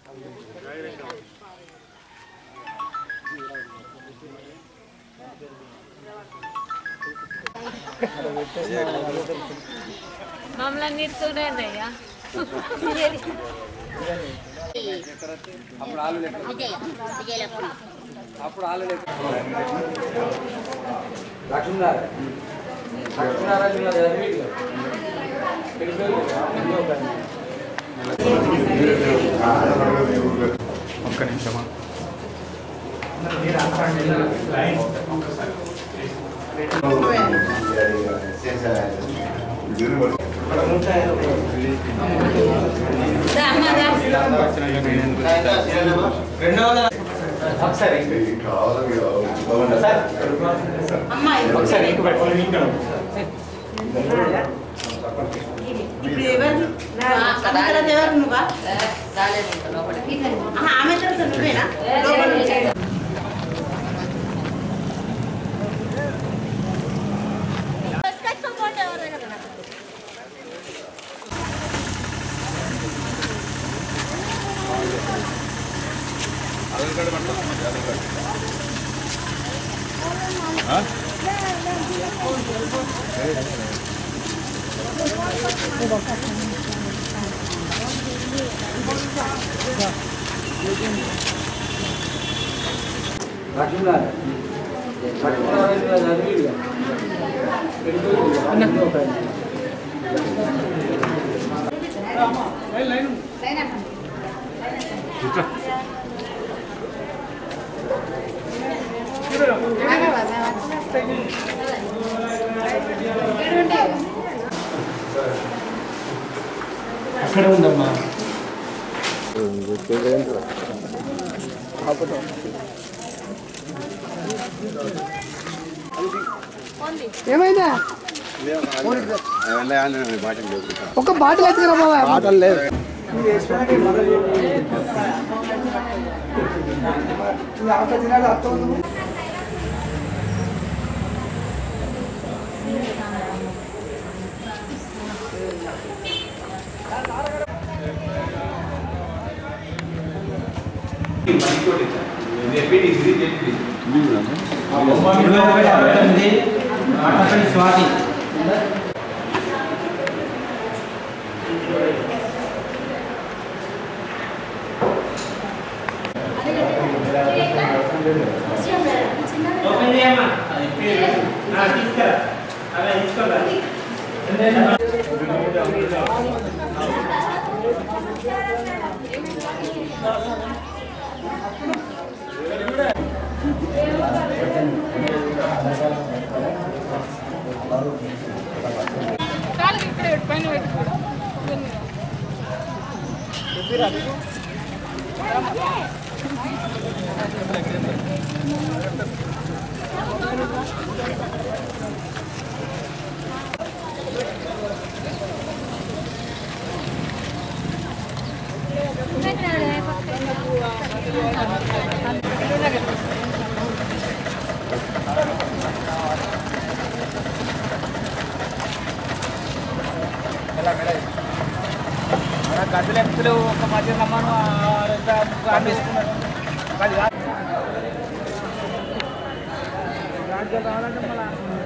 మమ్మల్ని నిడుతూనే అయ్యా అప్పుడు ఆలు లెక్క అప్పుడు ఆలు లెక్క లక్ష్మీనారాయణ లక్ష్మీనారాయణ చదివి ఒక్క నిమిషమా ఒకసారి ఇంక పెట్టుకోండి ఇంకా ఇప్పుడు ఎవరు తర్వాత ఎవరు నువ్వా ఆహా, ఆమె తర్వాత నువ్వేనా లోపల నుంచి. లక్ష్మీనారాయణ లక్ష్మీనారాయణ చదివి అక్కడ ఉందమ్మా ఏమైందా ఒక బాటిల్ ఎత్తుకురా బాబా బాటిల్ లేదు స్వాతి గడ్డలు ఎత్తులు ఒక మధ్య రమ్మను తీసుకున్నారు అది కాదు దాంట్లో కావాలంటే మళ్ళీ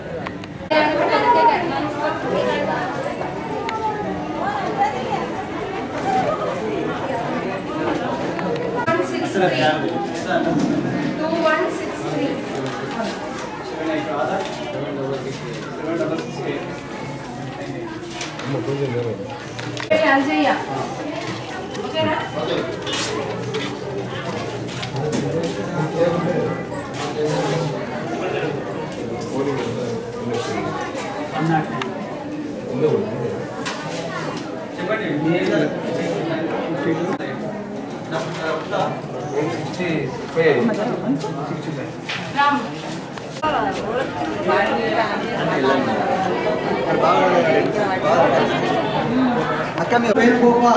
అక్క మీ పేరు గోపా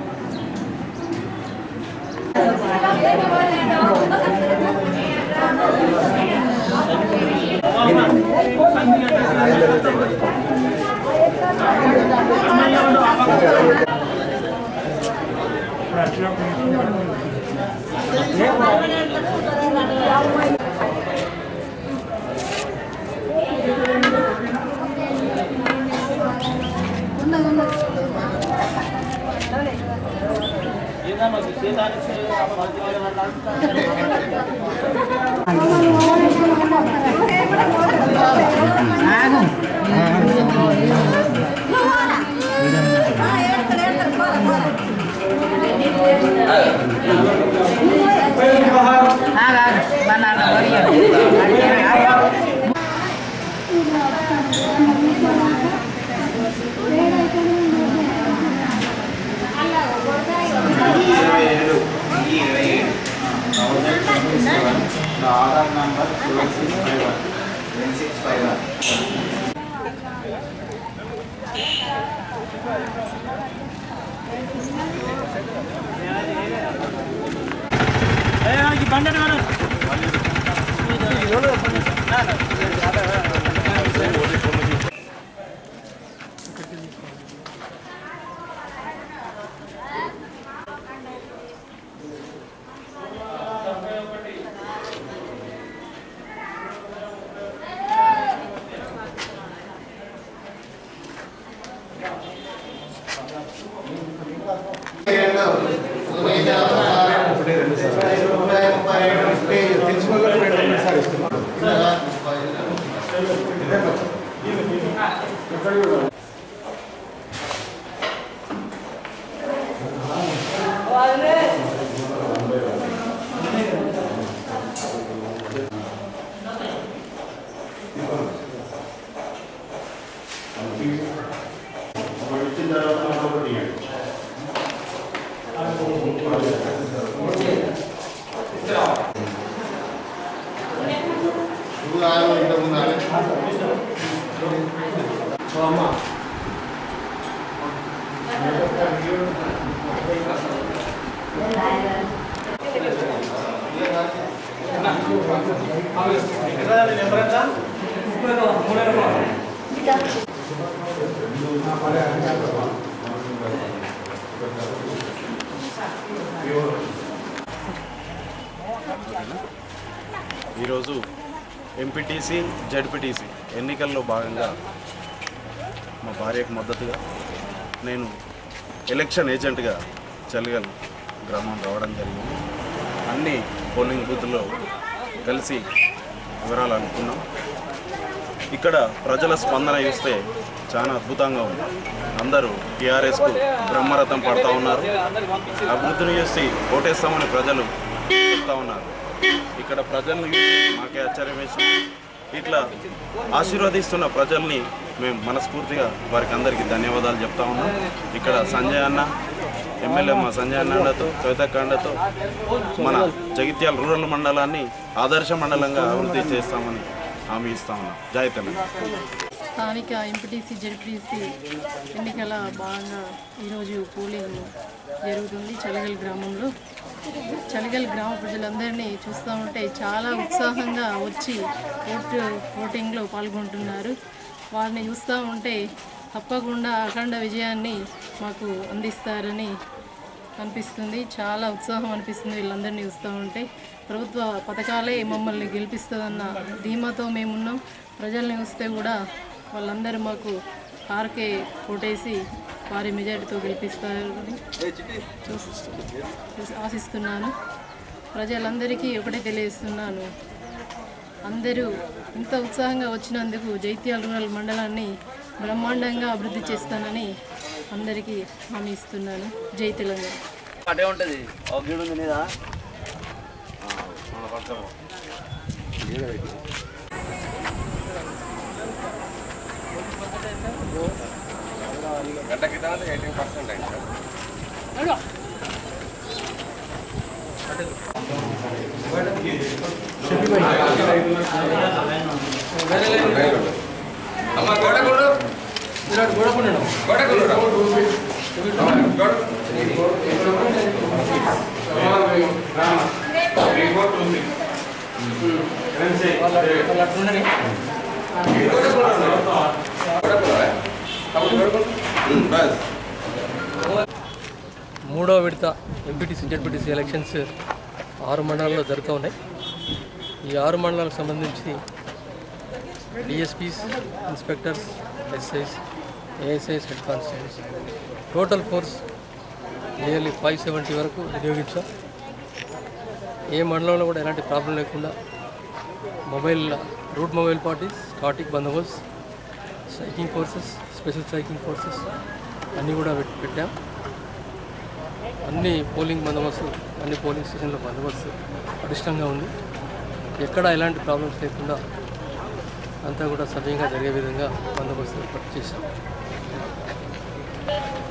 Thank you. Aadhaar number seven six five one seven six five one ఈరోజు ఎంపీటీసీ జడ్పీటీసీ ఎన్నికల్లో భాగంగా మా భార్యకు మద్దతుగా నేను ఎలక్షన్ ఏజెంట్గా చలిగల్ గ్రామం రావడం జరిగింది అన్ని పోలింగ్ బూత్లో కలిసి వివరాలు అనుకున్నాం ఇక్కడ ప్రజల స్పందన చూస్తే చాలా అద్భుతంగా ఉంది అందరూ టీఆర్ఎస్కు బ్రహ్మరథం పడతా ఉన్నారు అభివృద్ధిని చూసి ఓటేస్తామని ప్రజలు చెప్తా ఉన్నారు ఇక్కడ ప్రజల్ని చూసి మాకే ఆశ్చర్యం వేసింది ఇట్లా ఆశీర్వదిస్తున్న ప్రజల్ని మేము మనస్ఫూర్తిగా వారికి అందరికీ ధన్యవాదాలు చెప్తా ఉన్నాం ఇక్కడ సంజయ్ అన్న ఎమ్మెల్యే మా సంజయ్ అన్నతో కవితకాండతో మన జగిత్యాల రూరల్ మండలాన్ని ఆదర్శ మండలంగా అభివృద్ధి చేస్తామని హామీ ఇస్తా ఉన్నాం జై తెలంగాణ స్థానిక ఎంపీటీసీ జడ్పీసీ ఎన్నికల భాగంగా ఈరోజు పోలింగ్ జరుగుతుంది చలగల్ గ్రామంలో చలగల్ గ్రామ ప్రజలందరినీ చూస్తూ ఉంటే చాలా ఉత్సాహంగా వచ్చి ఓటు ఓటింగ్లో పాల్గొంటున్నారు వారిని చూస్తూ ఉంటే తప్పకుండా అఖండ విజయాన్ని మాకు అందిస్తారని అనిపిస్తుంది చాలా ఉత్సాహం అనిపిస్తుంది వీళ్ళందరినీ చూస్తూ ఉంటే ప్రభుత్వ పథకాలే మమ్మల్ని గెలిపిస్తుందన్న ధీమాతో మేమున్నాం ప్రజల్ని చూస్తే కూడా వాళ్ళందరూ మాకు కారుకే ఓటేసి వారి మెజార్టీతో గెలిపిస్తారని చూస్- చూస్- ఆశిస్తున్నాను ప్రజలందరికీ ఒకటే తెలియజేస్తున్నాను అందరూ ఇంత ఉత్సాహంగా వచ్చినందుకు జైత్యాల రూరల్ మండలాన్ని బ్రహ్మాండంగా అభివృద్ధి చేస్తానని అందరికీ హామీ ఇస్తున్నాను జై తెలంగాణ అటే ఉంటుంది ఒక గిడు ఉంది నీదా మూడో విడత ఎంపీటీసీ జడ్పీటీసీ ఎలక్షన్స్ ఆరు మండలాల్లో జరుగుతూ ఉన్నాయి ఈ ఆరు మండలాలకు సంబంధించి DSPs inspectors SIs ASIs head constables total force nearly five seventy వరకు వినియోగించాం ఏ మండలంలో కూడా ఎలాంటి ప్రాబ్లం లేకుండా mobile route mobile parties static బందోబస్త్ striking forces special striking forces అన్నీ కూడా పెట్- పెట్టాం అన్ని పోలింగ్ బందోబస్తు అన్ని పోలింగ్ స్టేషన్ల బందోబస్తు పటిష్టంగా ఉంది ఎక్కడ ఎలాంటి ప్రాబ్లమ్స్ లేకుండా అంతా కూడా సవ్యంగా జరిగే విధంగా బందోబస్తు ఏర్పాటు చేశాం